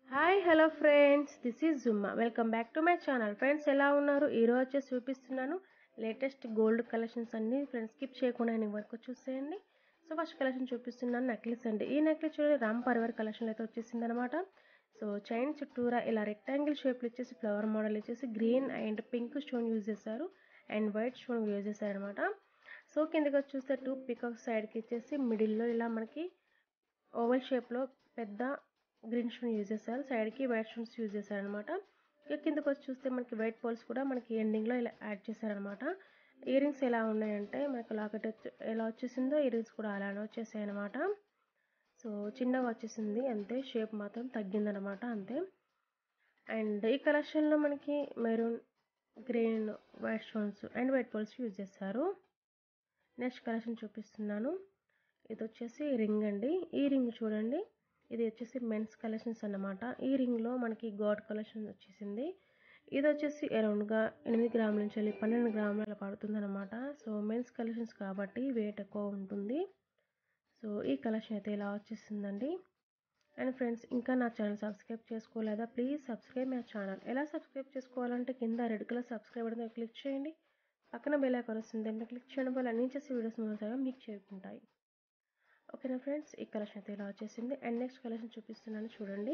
hi hello friends this is Jumma welcome back to my channel friends ఎలా ఉన్నారు ఈరోజు వచ్చేసి చూపిస్తున్నాను లేటెస్ట్ గోల్డ్ కలెక్షన్స్ అన్ని ఫ్రెండ్స్ స్కిప్ చేయకుండా నేను వరకు చూసేయండి సో ఫస్ట్ కలెక్షన్ చూపిస్తున్నాను నెక్లెస్ అండి ఈ నెక్లెస్ చూడండి రామ్ పరివార్ కలెక్షన్లో అయితే వచ్చేసింది అనమాట సో చైన్ చుట్టూరా ఇలా రెక్టాంగిల్ షేప్లో ఇచ్చేసి ఫ్లవర్ మోడల్ ఇచ్చేసి green and pink stone use చేశారు అండ్ వైట్ స్టోన్ యూజ్ చేశారు అనమాట సో కిందకి వచ్చి చూస్తే టూ పికాక్ సైడ్కి ఇచ్చేసి మిడిల్లో ఇలా మనకి ఓవల్ షేప్లో పెద్ద గ్రీన్ స్టోన్ యూజ్ చేశారు సైడ్కి వైట్ స్టోన్స్ యూజ్ చేశారనమాట ఇక కిందకి వచ్చి చూస్తే మనకి వైట్ పోల్స్ కూడా మనకి ఎండింగ్లో ఇలా యాడ్ చేశారనమాట ఇయర్ రింగ్స్ ఎలా ఉన్నాయంటే మనకు లాకెట్ ఎలా వచ్చేసిందో ఇయర్ రింగ్స్ కూడా అలానే వచ్చేసాయి అనమాట సో చిన్నగా వచ్చేసింది అంతే షేప్ మాత్రం తగ్గిందనమాట అంతే అండ్ ఈ కలెక్షన్లో మనకి maroon green white stones and white pearls use చేస్తారు నెక్స్ట్ కలెక్షన్ చూపిస్తున్నాను ఇది వచ్చేసి రింగ్ అండి ఈ రింగ్ చూడండి ఇది వచ్చేసి మెన్స్ కలెక్షన్స్ అన్నమాట ఈ రింగ్లో మనకి గాడ్ కలెక్షన్ వచ్చేసింది ఇది వచ్చేసి అరౌండ్గా ఎనిమిది గ్రాముల నుంచి వెళ్ళి పన్నెండు గ్రాముల అలా పడుతుంది అనమాట సో మెన్స్ కలెక్షన్స్ కాబట్టి వెయిట్ ఎక్కువ ఉంటుంది సో ఈ కలెక్షన్ అయితే ఇలా వచ్చేసిందండి అండ్ ఫ్రెండ్స్ ఇంకా నా ఛానల్ సబ్స్క్రైబ్ చేసుకోలేదా ప్లీజ్ సబ్స్క్రైబ్ మై ఛానల్ ఎలా సబ్స్క్రైబ్ చేసుకోవాలంటే కింద red colour subscribe button click చేయండి పక్కన బెల్ ఐకాన్ వస్తుంది దాన్ని క్లిక్ చేయడం వల్ల నేను చేసే వీడియోస్ మొదలుగా మీకు చేరుకుంటాయి ఓకేనా ఫ్రెండ్స్ ఈ కలెక్షన్ అయితే ఇలా వచ్చేసింది అండ్ నెక్స్ట్ కలెక్షన్ చూపిస్తున్నాను చూడండి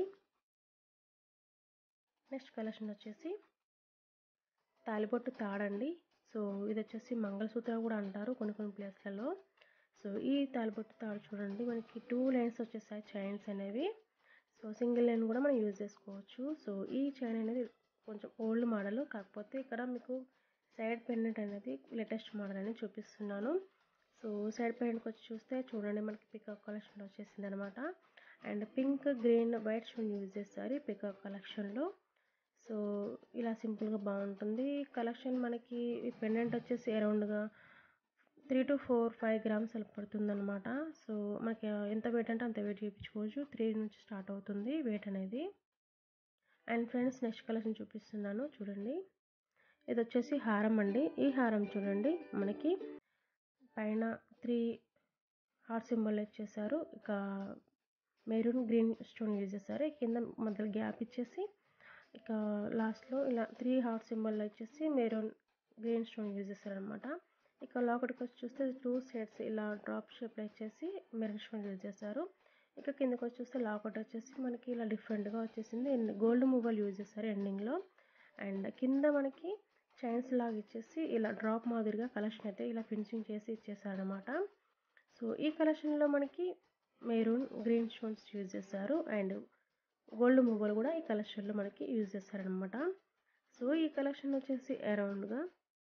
నెక్స్ట్ కలెక్షన్ వచ్చేసి తాలిబొట్టు తాడండి సో ఇది వచ్చేసి మంగళసూత్రం కూడా అంటారు కొన్ని కొన్ని ప్లేస్లలో సో ఈ తాలిబొట్టు తాడు చూడండి మనకి టూ లైన్స్ వచ్చేసాయి చైన్స్ అనేవి సో సింగిల్ లైన్ కూడా మనం యూజ్ చేసుకోవచ్చు సో ఈ చైన్ అనేది కొంచెం ఓల్డ్ మోడల్ కాకపోతే ఇక్కడ మీకు సైడ్ పెండెంట్ అనేది లేటెస్ట్ మోడల్ అని చూపిస్తున్నాను సో సైడ్ పెండెంట్కి వచ్చి చూస్తే చూడండి మనకి పికాక్ కలెక్షన్ వచ్చేసింది అనమాట and pink green white stone use చేస్తారు ఈ పికాక్ కలెక్షన్లో సో ఇలా సింపుల్గా బాగుంటుంది కలెక్షన్ మనకి ఈ పెండెంట్ వచ్చేసి అరౌండ్గా three to four five grams అలా పడుతుంది అనమాట సో మనకి ఎంత వెయిట్ అంటే అంత వెయిట్ చేయించుకోవచ్చు త్రీ నుంచి స్టార్ట్ అవుతుంది వెయిట్ అనేది అండ్ ఫ్రెండ్స్ నెక్స్ట్ కలెక్షన్ చూపిస్తున్నాను చూడండి ఇది వచ్చేసి హారం అండి ఈ హారం చూడండి మనకి పైన త్రీ హార్ట్ సింబల్ ఇచ్చేసారు ఇక మెరూన్ గ్రీన్ స్టోన్ యూజ్ చేశారు కింద మధ్యలో గ్యాప్ ఇచ్చేసి ఇక లాస్ట్లో ఇలా త్రీ హార్ట్ సింబల్ వచ్చేసి మెరూన్ గ్రీన్ స్టోన్ యూజ్ చేశారనమాట ఇక లోపలికి వచ్చి చూస్తే టూ సైడ్స్ ఇలా డ్రాప్ షేప్లో వచ్చేసి మెరూన్ స్టోన్ యూజ్ చేశారు ఇక కిందకి వచ్చి చూస్తే లాకెట్ వచ్చేసి మనకి ఇలా డిఫరెంట్గా వచ్చేసింది గోల్డ్ మూవల్ యూజ్ చేశారు ఎండింగ్లో అండ్ కింద మనకి చైన్స్ లాగా ఇచ్చేసి ఇలా డ్రాప్ మాదిరిగా కలెక్షన్ అయితే ఇలా ఫినిషింగ్ చేసి ఇచ్చేసారనమాట సో ఈ కలెక్షన్లో మనకి మెరూన్ గ్రీన్ స్టోన్స్ యూజ్ చేశారు అండ్ గోల్డ్ మూవల్ కూడా ఈ కలెక్షన్లో మనకి యూజ్ చేస్తారనమాట సో ఈ కలెక్షన్ వచ్చేసి అరౌండ్గా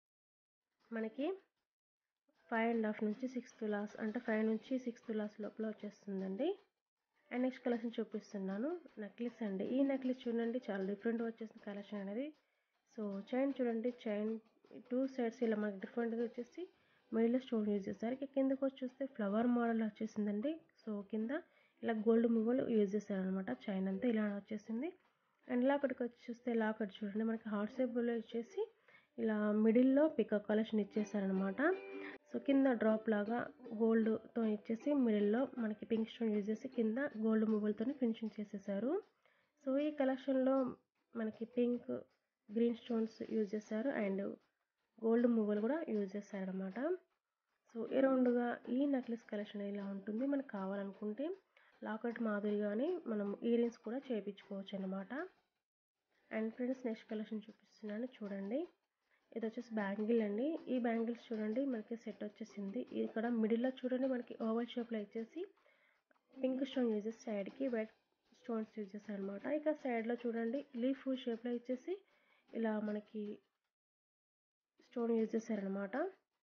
మనకి ఫైవ్ అండ్ హాఫ్ నుంచి సిక్స్ తులాస్ అంటే ఫైవ్ నుంచి సిక్స్ తులాస్ లోపల వచ్చేస్తుందండి అండ్ నెక్స్ట్ కలెక్షన్ చూపిస్తున్నాను నెక్లెస్ అండి ఈ నెక్లెస్ చూడండి చాలా డిఫరెంట్గా వచ్చేసింది కలెక్షన్ అనేది సో చైన్ చూడండి చైన్ టూ సైడ్స్ ఇలా మనకి డిఫరెంట్గా వచ్చేసి మిడిల్లో స్టోన్ యూజ్ చేస్తారు ఇక కిందకి వచ్చి చూస్తే ఫ్లవర్ మోడల్ వచ్చేసిందండి సో కింద ఇలా గోల్డ్ మువ్వలు యూజ్ చేశారనమాట చైన్ అంతా ఇలా వచ్చేసింది అండ్ లాకెట్కి వచ్చి చూస్తే లాకెట్ చూడండి మనకి హార్ట్ షేప్లో వచ్చేసి ఇలా మిడిల్లో పికప్ కలెక్షన్ ఇచ్చేసారనమాట సో కింద డ్రాప్ లాగా గోల్డ్తో ఇచ్చేసి మిడిల్లో మనకి పింక్ స్టోన్ యూజ్ చేసి కింద గోల్డ్ మువ్వలతో ఫినిషింగ్ చేసేసారు సో ఈ కలెక్షన్లో మనకి పింక్ గ్రీన్ స్టోన్స్ యూజ్ చేశారు అండ్ గోల్డ్ మువ్వలు కూడా యూజ్ చేశారనమాట సో అరౌండ్గా ఈ నెక్లెస్ కలెక్షన్ ఇలా ఉంటుంది మనకు కావాలనుకుంటే లాకెట్ మాదిరిగానే మనం ఇయర్ రింగ్స్ కూడా చేయించుకోవచ్చు అనమాట అండ్ ఫ్రెండ్స్ నెక్స్ట్ కలెక్షన్ చూపిస్తున్నాను చూడండి ఇది వచ్చేసి బ్యాంగిల్ అండి ఈ బ్యాంగిల్స్ చూడండి మనకి సెట్ వచ్చేసింది ఇక్కడ మిడిల్లో చూడండి మనకి ఓవల్ షేప్లో ఇచ్చేసి పింక్ స్టోన్ యూజ్ చేసి సైడ్కి వైట్ స్టోన్స్ యూజ్ చేస్తారు అనమాట ఇక సైడ్లో చూడండి లీఫ్ షేప్లో ఇచ్చేసి ఇలా మనకి స్టోన్ యూజ్ చేశారనమాట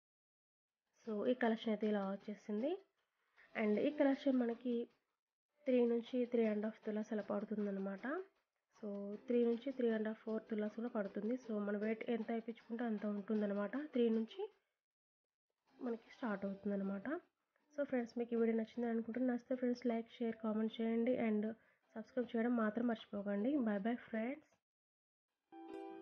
సో ఈ కలెక్షన్ అయితే ఇలా వచ్చేసింది అండ్ ఈ కలెక్షన్ మనకి త్రీ నుంచి త్రీ అండ్ హాఫ్ తులాస్ అలా పడుతుందన్నమాట సో త్రీ నుంచి three and half four tolas కూడా పడుతుంది సో మన వెయిట్ ఎంత వేయించుకుంటే అంత ఉంటుందన్నమాట త్రీ నుంచి మనకి స్టార్ట్ అవుతుందన్నమాట సో ఫ్రెండ్స్ మీకు ఈ వీడియో నచ్చింది అనుకుంటున్నాను నచ్చితే ఫ్రెండ్స్ లైక్ షేర్ కామెంట్ చేయండి అండ్ సబ్స్క్రైబ్ చేయడం మాత్రం మర్చిపోకండి బాయ్ బాయ్ ఫ్రెండ్స్